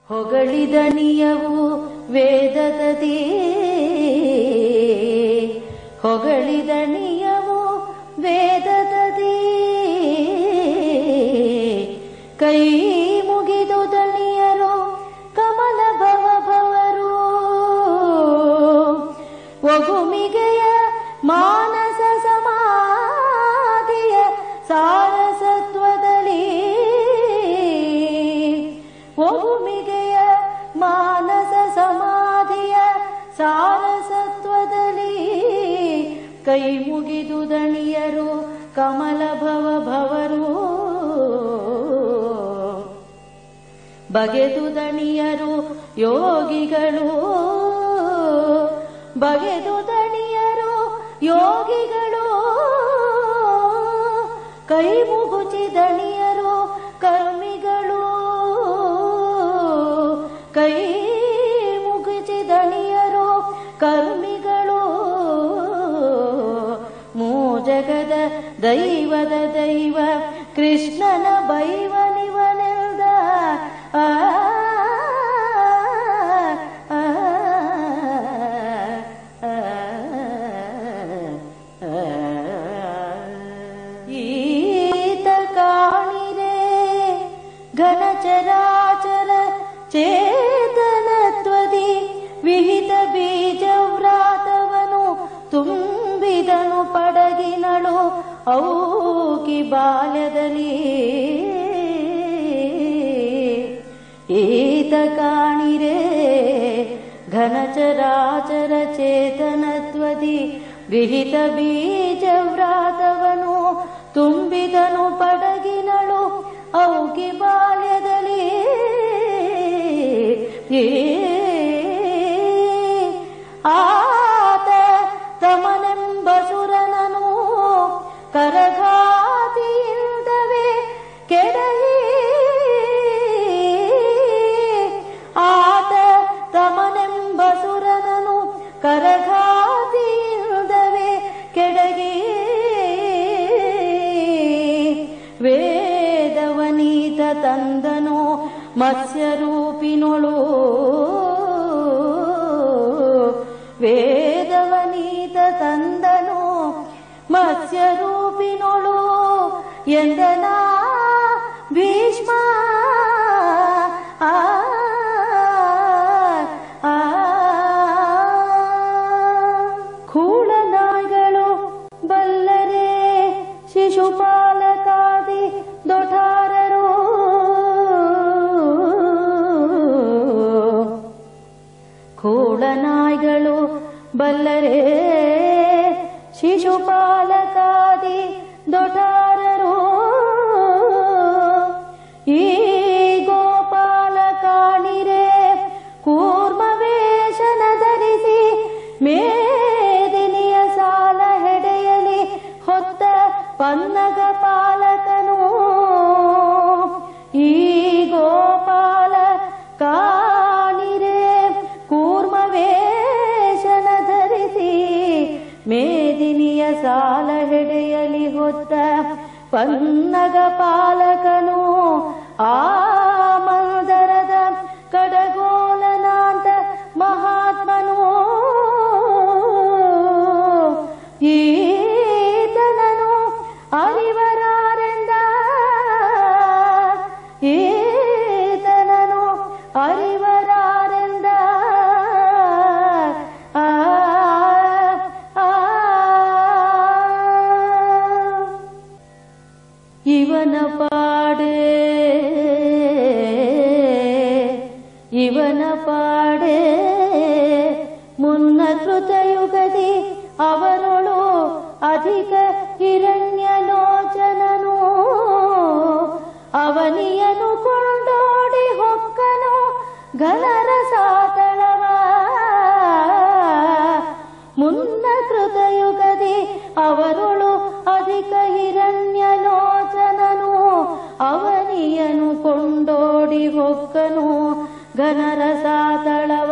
ಹೊಗಳಿದನಿಯವು ವೇದದದಿ ಹೊಗಳಿದನಿಯವು ವೇದದದಿ ಕೈ ಮುಗಿದು ದಣಿಯರು ಕಮಲ ಭವ ಭವರು ಒಗುಮಿಗೆಯ ಮಾನಸ ಸಮಾಧಿಯ ಸಾರಸತ್ವದಲ್ಲಿ ಒಗುಮಿಗೆಯ ಮಾನಸ ಸಮಾಧಿಯ ಸಾರಸತ್ವದಲ್ಲಿ ಕೈ ಮುಗಿದು ದಣಿಯರು ಕಮಲ ಭವ ಭವರು ಬಗೆದು ದಣಿಯರು ಯೋಗಿಗಳು ಬಗೆದು ದಣಿಯರು ಯೋಗಿಗಳು ಕೈ ಮುಗುಚಿ ದಣಿಯರು ಕರ್ಮಿಗಳು ಕೈ ಮುಗುಚಿ ದಣಿಯರು ಕರ್ಮಿಗಳು ಮೂಜಗದ ದೈವದ ದೈವ ಕೃಷ್ಣನ ಬೈವನಿವನೆಲ್ದ ಆ ಆ, ಆ, ಆ. ಈತ ಕಾಣಿರೆ ಘನಚರಾಚರ ಚೇತನತ್ವದಿ ವಿಹಿತ ಬೀಜವ್ರಾತವನು ತುಂಬಿದನು ಪಡಗಿನಳು ಔಕಿ ಬಾಲ್ಯದಲ್ಲಿ ಈತ ಕಾಣಿರೆ ಘನಚರಾಚರ ಚೇತನತ್ವದಿ ವಿಹಿತ ಬೀಜವ್ರಾತವನು ತುಂಬಿದನು ಪಡಗಿನಳು ಔಕಿ ಬಾಲ್ಯದಲ್ಲಿ ಏ ಆತ ತಮನೆಂಬ ಸುರನನು ಕರಘಾತಿಯಿಲ್ಲದವೇ ಕೆಡಹಿ ಆತ ತಮನೆಂಬ ಸುರನನು ಕರಘಾತಿಯಿಲ್ಲದವೇ ಕೆಡಗಿ ವೇದವನೀತ ತಂದನು ಮತ್ಸ್ಯರೂಪಿನೊಳು ವೇದವನೀತ ತಂದನು ಮತ್ಸ್ಯರೂಪಿನೊಳು ಎಂದನ ಭೀಷ್ಮ ಆ, ಆ, ಕೂಳನಾಯ್ಗಳು ಬಲ್ಲರೆ ಶಿಶುಪಾಲಕಾದಿ ದೊಠಾರರು ಕೂಳನಾಯ್ಗಳು ಬಲ್ಲರೆ ಶಿಶುಪಾಲಕಾದಿ ದೊಠಾರರು ಈ ಗೋಪಾಲ ಕಾಣಿರೆ ಕೂರ್ಮ ವೇಷನ ಧರಿಸಿ ಮೇದಿನಿಯ ಸಾಲ ಹೆಡೆಯಲಿ ಹೊತ್ತ ಪನ್ನಗ ಪಾಲಕನು ಈ ಗೋಪಾಲ ಕಾಣಿರೆ ಕೂರ್ಮ ವೇಷನ ಧರಿಸಿ ಮೇದಿನಿಯ ಸಾಲ ಹೆಡೆಯಲಿ ಹೊತ್ತ ಪನ್ನಗ ಪಾಲಕನು ಆ ಮಂದರದ ಕಡಗೋಲನಾಂತ ಮಹಾತ್ಮನು ಈತನನು ಅರಿವರಾರೆಂದ ಈತನನು ಅರಿವರಾರೆಂದ ಆ, ಆ, ಇವನ ಪಾಡೆ ಇವನ ಪಾಡೆ ಮುನ್ನ ಕೃತಯುಗದಿ ಅವರೊಳು ಅಧಿಕ ಹಿರಣ್ಯಲೋಚನನು ಅವನಿಯನು ಕೊಂಡೋಡಿ ಹೊಕ್ಕನು ಘನರ ಸಾತಳವ ಮುನ್ನ ಕೃತಯುಗದಿ ಅವರೊಳು ಅಧಿಕ ಹಿರಣ್ಯಲೋಚನನು ಅವನಿಯನು ಕೊಂಡೋಡಿ ಹೊಕ್ಕನು ಘನರ ಸಾತಳವ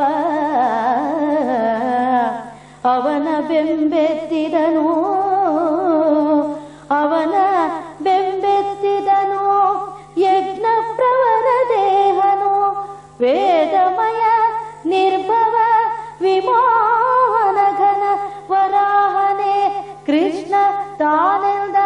ಅವನ ಬೆಂಬೆತ್ತಿದನು ಅವನ ಬೆಂಬೆತ್ತಿದನು ಯಜ್ಞ ಪ್ರವರ ದೇಹನು ವೇ ವೇದಮಯ ನಿರ್ಭವ ವಿಮೋಹನ ಘನ ವರಾಹನೆ ಕೃಷ್ಣ ತಾನೆಂದ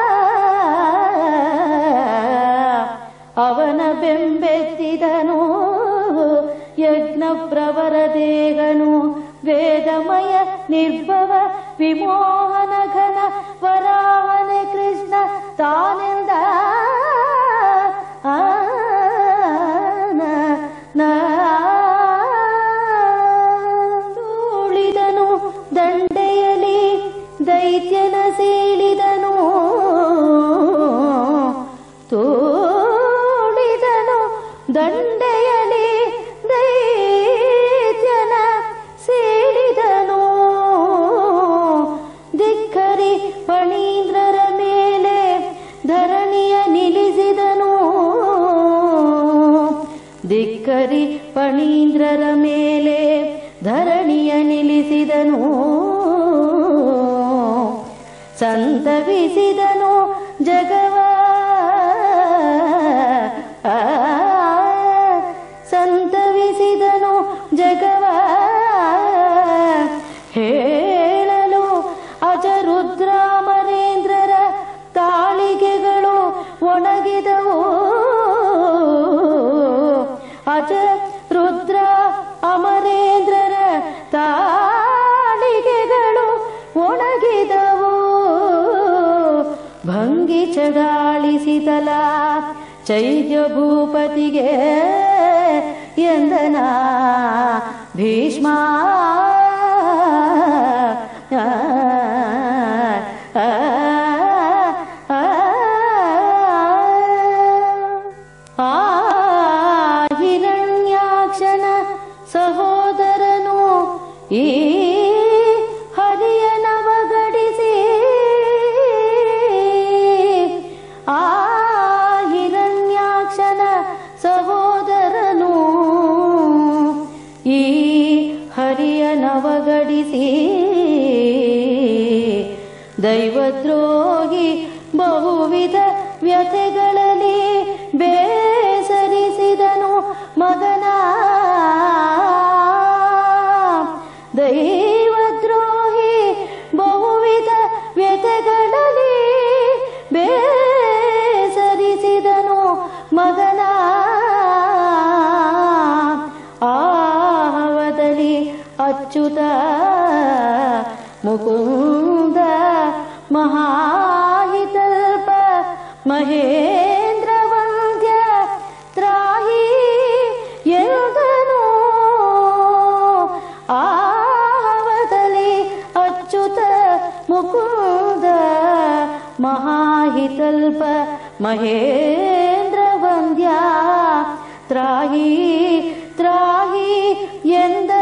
ಅವನ ಬೆಂಬೆತ್ತಿದನು ಯಜ್ಞ ಪ್ರವರ ದೇಗನು ವೇದಮಯ ನಿರ್ಭವ ವಿಮೋಹನ ಘನ ವರಾಹನೆ ಕೃಷ್ಣ ತಾನೆಂದ ಆ, ನ- ನ- ತೂಳಿದನು ದಂಡೆಯಲಿ ದೈತ್ಯನ ಸೀಳಿದನು ತೋಳಿದನು ದಂಡೆಯಲಿ ದೈತ್ಯನ ಸೀಳಿದನು ಧಿಕ್ಕರಿ ಪಣೀಂದ್ರರ ಮೇಲೆ ಧರಣಿಯ ನಿಲ್ಲಿಸಿದನು ಧಿಕ್ಕರಿ ಪಣೀಂದ್ರರ ಮೇಲೆ ಧರಣಿಯ ನಿಲ್ಲಿಸಿದನು ಸಂತವಿಸಿದನು ಜಗವ ಆ, ಸಂತವಿಸಿದನು ಜಗವ ಹೇಳಲು ಅಜರುದ್ರಾಮರೇಂದ್ರರ ತಾಳಿಗೆಗಳು ಒಣಗಿದವು ಅಜ ರುದ್ರ ಅಮರೇಂದ್ರರ ತಾಳಿಗೆಗಳು ಒಣಗಿದವು ಭಂಗಿ ಚಡಾಳಿಸಿದಲ ಚೈತ್ಯ ಭೂಪತಿಗೆ ಎಂದನ ಭೀಷ್ಮ ಆ, ಆ, ಆ, ಆ ಹಿರಣ್ಯಾಕ್ಷನ ಸಹೋದರನು ಈ ಹರಿಯ ನವಗಡಿಸಿ ಆ ಹಿರಣ್ಯಾಕ್ಷನ ಸಹೋದರನು ಈ ಹರಿಯ ನವಗಡಿಸಿ ದೈವದ್ರೋಹಿ ಬಹುವಿಧ ವ್ಯಥೆಗಳಲ್ಲಿ ಬೇಸರಿಸಿದನು ಮಗನ ದೈವದ್ರೋಹಿ ಬಹುವಿಧ ವ್ಯಥೆಗಳಲ್ಲಿ ಬೇಸರಿಸಿದನು ಮಗನ ಆಹವದಲ್ಲಿ ಅಚ್ಯುತ ಮುಕುಂದ ಮಹಾಹಿತಲ್ಪ ಮಹೇಂದ್ರ ವಂದ್ಯ ತ್ರಾಹಿ ಎಂದನು ಆಹವದಲ್ಲಿ ಅಚ್ಯುತ ಮುಕುಂದ ಮಹಾಹಿತಲ್ಪ ಮಹೇಂದ್ರ ವಂದ್ಯ ತ್ರಾಹಿ ತ್ರಾಹಿ ಎಂದ